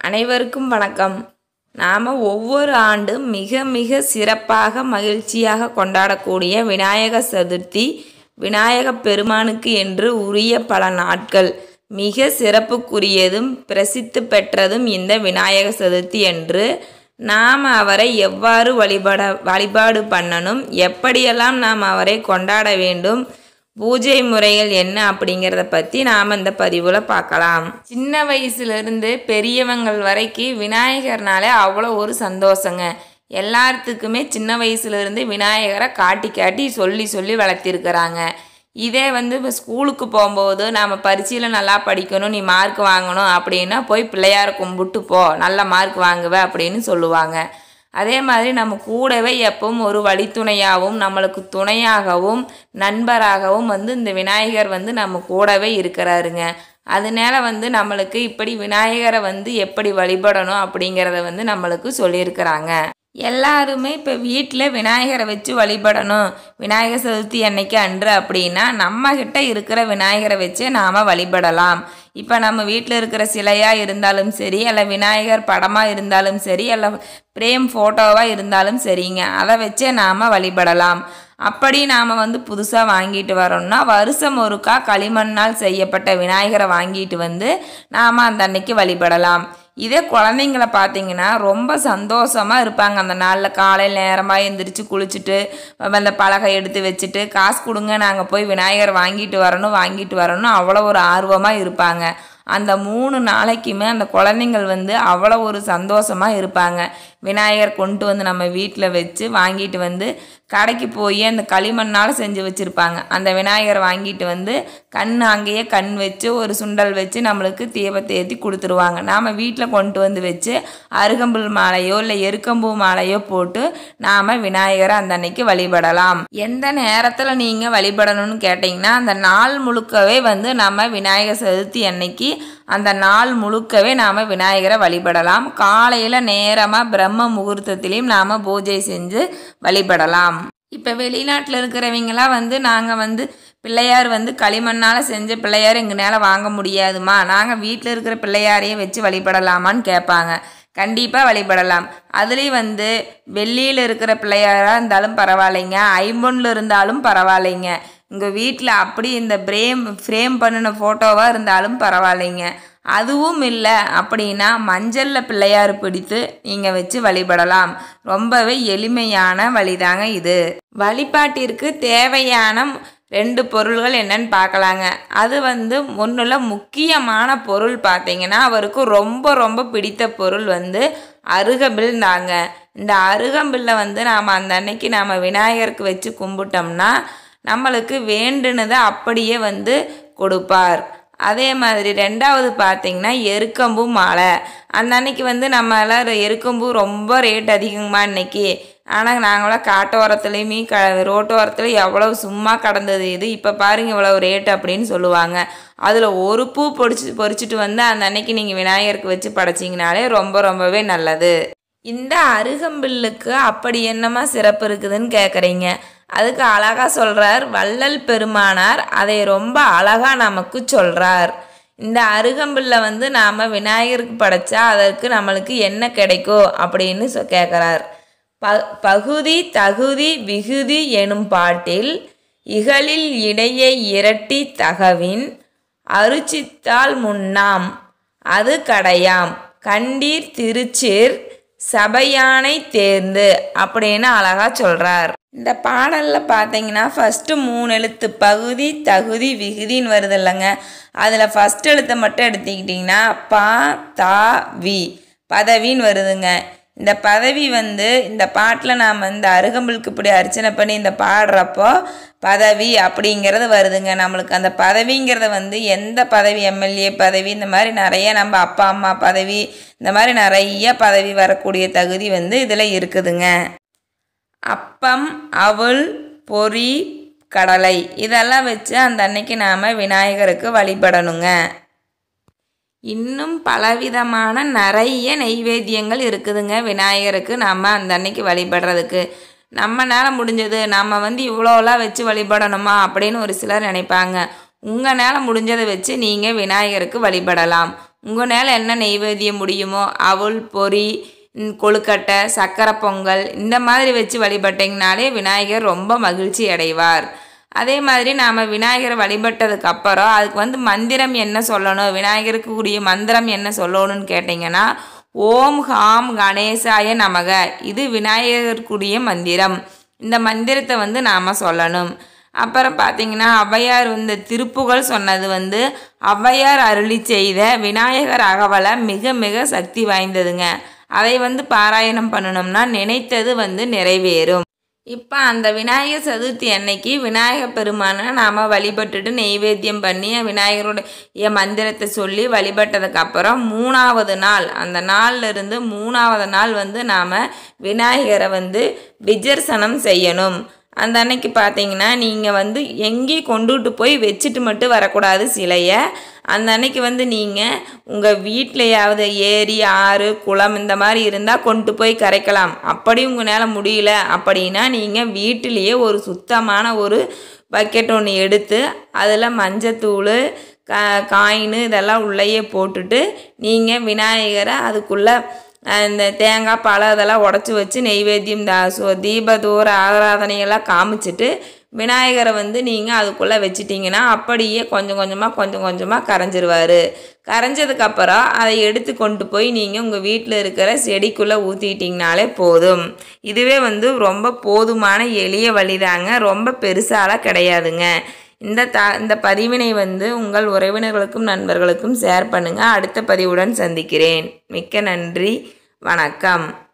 அனைவருக்கும் வணக்கம் நாம் ஒவ்வொரு ஆண்டும் மிக மிக சிறப்பாக மகிழ்ச்சியாக கொண்டாடக்கூடிய விநாயக சதுர்த்தி விநாயக பெருமானுக்கு என்று உரிய பல நாட்கள் மிக சிறப்புக்குரியதும் பிரசித்தி பெற்றதும் இந்த விநாயக சதுர்த்தி என்று நாம் அவரை எவ்வாறு வழிபட வழிபாடு பண்ணணும் எப்படியெல்லாம் நாம் அவரை கொண்டாட வேண்டும் பூஜை முறைகள் என்ன அப்படிங்கிறத பற்றி நாம் இந்த பதிவில் பார்க்கலாம் சின்ன வயசுலேருந்து பெரியவங்கள் வரைக்கும் விநாயகர்னாலே அவ்வளோ ஒரு சந்தோஷங்க எல்லாத்துக்குமே சின்ன வயசுலேருந்து விநாயகரை காட்டி காட்டி சொல்லி சொல்லி வளர்த்திருக்கிறாங்க இதே வந்து இப்போ ஸ்கூலுக்கு போகும்போது நாம் பரீட்சையில் நல்லா படிக்கணும் நீ மார்க் வாங்கணும் அப்படின்னா போய் பிள்ளையாரை கும்பிட்டு போ நல்ல மார்க் வாங்குவ அப்படின்னு சொல்லுவாங்க அதே மாதிரி நம்ம கூடவே எப்பவும் ஒரு வழித்துணையாகவும் நம்மளுக்கு துணையாகவும் நண்பராகவும் வந்து இந்த விநாயகர் வந்து நம்ம கூடவே இருக்கிறாருங்க அதனால வந்து நம்மளுக்கு இப்படி விநாயகரை வந்து எப்படி வழிபடணும் அப்படிங்கிறத வந்து நம்மளுக்கு சொல்லியிருக்கிறாங்க எல்லாருமே இப்போ வீட்டில் விநாயகரை வச்சு வழிபடணும் விநாயகர் சதுர்த்தி அன்னைக்கு அன்று அப்படின்னா நம்மக்கிட்ட இருக்கிற விநாயகரை வச்சு நாம் வழிபடலாம் இப்போ நம்ம வீட்டில் இருக்கிற சிலையாக இருந்தாலும் சரி அல்ல விநாயகர் படமாக இருந்தாலும் சரி அல்ல பிரேம் ஃபோட்டோவாக இருந்தாலும் சரிங்க அதை வச்சே நாம் வழிபடலாம் அப்படி நாம் வந்து புதுசாக வாங்கிட்டு வரோம்னா வருஷம் ஒருக்கா களிமண்ணால் செய்யப்பட்ட விநாயகரை வாங்கிட்டு வந்து நாம் அந்த அன்னைக்கு வழிபடலாம் இதே குழந்தைங்கள பார்த்தீங்கன்னா ரொம்ப சந்தோஷமாக இருப்பாங்க அந்த நாளில் காலையில் நேரமாக எழுந்திரிச்சு குளிச்சுட்டு அந்த பலகை எடுத்து வச்சுட்டு காசு கொடுங்க நாங்கள் போய் விநாயகர் வாங்கிட்டு வரணும் வாங்கிட்டு வரணும் அவ்வளோ ஒரு ஆர்வமாக இருப்பாங்க அந்த மூணு நாளைக்குமே அந்த குழந்தைங்கள் வந்து அவ்வளோ ஒரு சந்தோஷமாக இருப்பாங்க விநாயகர் கொண்டு வந்து நம்ம வீட்டில் வச்சு வாங்கிட்டு வந்து கடைக்கு போய் அந்த களிமண்ணால் செஞ்சு வச்சுருப்பாங்க அந்த விநாயகரை வாங்கிட்டு வந்து கண் அங்கேயே கண் வச்சு ஒரு சுண்டல் வச்சு நம்மளுக்கு தீபத்தை ஏற்றி கொடுத்துருவாங்க நாம் வீட்டில் கொண்டு வந்து வச்சு அருகம்புல் மாலையோ இல்லை எருக்கம்பூ மாலையோ போட்டு நாம் விநாயகரை அந்த அன்னைக்கு வழிபடலாம் எந்த நேரத்தில் நீங்கள் வழிபடணும்னு கேட்டிங்கன்னா அந்த நாள் முழுக்கவே வந்து நம்ம விநாயகர் சதுர்த்தி அன்னைக்கு அந்த நாள் முழுக்கவே நாம் விநாயகரை வழிபடலாம் காலையில் நேரமாக பிரம்ம முகூர்த்தத்திலையும் நாம் பூஜை செஞ்சு வழிபடலாம் இப்போ வெளிநாட்டில் இருக்கிறவங்களாம் வந்து நாங்கள் வந்து பிள்ளையார் வந்து களிமண்ணால் செஞ்ச பிள்ளையார் எங்களால் வாங்க முடியாதுமா நாங்கள் வீட்டில் இருக்கிற பிள்ளையாரையே வச்சு வழிபடலாமான்னு கேட்பாங்க கண்டிப்பாக வழிபடலாம் அதுலேயும் வந்து வெள்ளியில் இருக்கிற பிள்ளையாராக இருந்தாலும் பரவாயில்லைங்க ஐம்பொன்னில் இருந்தாலும் பரவாயில்லைங்க உங்கள் வீட்டில் அப்படி இந்த பிரேம் ஃப்ரேம் பண்ணின ஃபோட்டோவாக இருந்தாலும் பரவாயில்லைங்க அதுவும் இல்லை அப்படின்னா மஞ்சளில் பிள்ளையார் பிடித்து நீங்கள் வச்சு வழிபடலாம் ரொம்பவே எளிமையான வழிதாங்க இது வழிபாட்டிற்கு தேவையான ரெண்டு பொருள்கள் என்னன்னு பார்க்கலாங்க அது வந்து ஒன்றில் முக்கியமான பொருள் பார்த்தீங்கன்னா அவருக்கு ரொம்ப ரொம்ப பிடித்த பொருள் வந்து அருகம்பில் தாங்க இந்த அருகம்பில்லை வந்து நாம் அந்த அன்னைக்கு நாம் விநாயகருக்கு வச்சு கும்பிட்டோம்னா நம்மளுக்கு வேண்டுனதை அப்படியே வந்து கொடுப்பார் அதே மாதிரி ரெண்டாவது பார்த்திங்கன்னா எருக்கம்பூ மாலை அந்த அன்னைக்கு வந்து நம்மளால் எருக்கம்பூ ரொம்ப ரேட் அதிகமாக இன்னைக்கு ஆனால் நாங்களாம் காட்டோரத்துலேயுமே க ரோட்டோரத்தில் எவ்வளோ சும்மா கடந்தது இது இப்போ பாருங்க இவ்வளோ ரேட் அப்படின்னு சொல்லுவாங்க அதில் ஒரு பூ பொடிச்சு பொறிச்சிட்டு வந்து அந்த அன்னைக்கு நீங்கள் விநாயகருக்கு வச்சு படைச்சிங்கனாலே ரொம்ப ரொம்பவே நல்லது இந்த அருகம்பில்லுக்கு அப்படி என்னமா சிறப்பு இருக்குதுன்னு கேட்குறீங்க அதுக்கு அழகாக சொல்கிறார் வள்ளல் பெருமானார் அதை ரொம்ப அழகாக நமக்கு சொல்கிறார் இந்த அருகம்பில்லை வந்து நாம் விநாயகருக்கு படைச்சா அதற்கு நம்மளுக்கு என்ன கிடைக்கும் அப்படின்னு சொ கேட்குறார் ப பகுதி தகுதி விகுதி எனும் பாட்டில் இகலில் இடையை இரட்டி தகவின் அருச்சித்தால் முன்னாம் அது கடையாம் கண்டீர் திருச்சிர் சபையானை தேர்ந்து அப்படின்னு அழகா சொல்றார் இந்த பாடலில் பார்த்தீங்கன்னா ஃபஸ்ட்டு மூணு எழுத்து பகுதி தகுதி விகுதின்னு வருது இல்லைங்க அதில் ஃபஸ்ட் எழுத்தை மட்டும் எடுத்துக்கிட்டிங்கன்னா பா தா வி பதவின்னு வருதுங்க இந்த பதவி வந்து இந்த பாட்டில் நாம் இந்த அருகம்புலுக்கு இப்படி அர்ச்சனை பண்ணி இந்த பாடுறப்போ பதவி அப்படிங்கிறது வருதுங்க நம்மளுக்கு அந்த பதவிங்கிறத வந்து எந்த பதவி எம்எல்ஏ பதவி இந்த மாதிரி நிறைய நம்ம அப்பா அம்மா பதவி இந்த மாதிரி நிறைய பதவி வரக்கூடிய தகுதி வந்து இதில் இருக்குதுங்க அப்பம் அவள் பொறி கடலை இதெல்லாம் வச்சு அந்த அன்னைக்கு நாம் விநாயகருக்கு வழிபடணுங்க இன்னும் பலவிதமான நிறைய நெய்வேத்தியங்கள் இருக்குதுங்க விநாயகருக்கு நம்ம அந்த அன்னைக்கு வழிபடுறதுக்கு நம்மனால முடிஞ்சது நம்ம வந்து இவ்வளோலாம் வச்சு வழிபடணுமா அப்படின்னு ஒரு சிலர் நினைப்பாங்க உங்களால் முடிஞ்சதை வச்சு நீங்கள் விநாயகருக்கு வழிபடலாம் உங்களால் என்ன நெய்வேத்தியம் முடியுமோ அவல் பொரி ம், கொழுக்கட்டை சக்கரை பொங்கல் இந்த மாதிரி வச்சு வழிபட்டிங்கனாலே விநாயகர் ரொம்ப மகிழ்ச்சி அடைவார் அதே மாதிரி நாம் விநாயகரை வழிபட்டதுக்கு அப்புறம் அதுக்கு வந்து மந்திரம் என்ன சொல்லணும் விநாயகருக்கு கூடிய மந்திரம் என்ன சொல்லணும்னு கேட்டிங்கன்னா ஓம் ஹாம் கணேசாய நமக இது விநாயகருக்குரிய மந்திரம் இந்த மந்திரத்தை வந்து நாம் சொல்லணும் அப்புறம் பார்த்தீங்கன்னா ஔவையார் இந்த திருப்புகழ் சொன்னது வந்து ஔவையார் அருளி செய்த விநாயகர் அகவலை மிக மிக சக்தி வாய்ந்ததுங்க அதை வந்து பாராயணம் பண்ணணும்னா நினைத்தது வந்து நிறைவேறும் இப்போ அந்த விநாயகர் சதுர்த்தி அன்னைக்கு விநாயகர் பெருமானை நாம் வழிபட்டுட்டு நெய்வேத்தியம் பண்ணி விநாயகருடைய மந்திரத்தை சொல்லி வழிபட்டதுக்கு அப்புறம் மூணாவது நாள் அந்த நாள்ல இருந்து மூணாவது நாள் வந்து நாம் விநாயகரை வந்து விஜர்சனம் செய்யணும் அந்த அன்னைக்கு பார்த்தீங்கன்னா நீங்கள் வந்து எங்கேயும் கொண்டுட்டு போய் வச்சுட்டு மட்டும் வரக்கூடாது சிலையை அந்த அன்னைக்கு வந்து நீங்கள் உங்கள் வீட்லையாவது ஏரி ஆறு குளம் இந்த மாதிரி இருந்தால் கொண்டு போய் கரைக்கலாம் அப்படி உங்களால் முடியல அப்படின்னா நீங்கள் வீட்டிலேயே ஒரு சுத்தமான ஒரு பக்கெட் ஒன்று எடுத்து அதில் மஞ்சத்தூள் கா காயின் இதெல்லாம் உள்ளேயே போட்டுட்டு நீங்கள் விநாயகரை அதுக்குள்ளே இந்த தேங்காய் பழம் இதெல்லாம் உடச்சி வச்சு நெய்வேத்தியம் தா சோ தீபதூர ஆராதனையெல்லாம் காமிச்சிட்டு விநாயகரை வந்து நீங்கள் அதுக்குள்ளே வச்சிட்டிங்கன்னா அப்படியே கொஞ்சம் கொஞ்சமாக கொஞ்சம் கொஞ்சமாக கரைஞ்சிருவார் கரைஞ்சதுக்கப்புறம் அதை எடுத்து கொண்டு போய் நீங்கள் உங்கள் வீட்டில் இருக்கிற செடிக்குள்ளே ஊற்றிட்டிங்கனாலே போதும் இதுவே வந்து ரொம்ப போதுமான எளிய வழிதாங்க ரொம்ப பெருசாலாம் கிடையாதுங்க இந்த த இந்த பதிவினை வந்து உங்கள் உறவினர்களுக்கும் நண்பர்களுக்கும் ஷேர் பண்ணுங்கள் அடுத்த பதிவுடன் சந்திக்கிறேன் மிக்க நன்றி வணக்கம்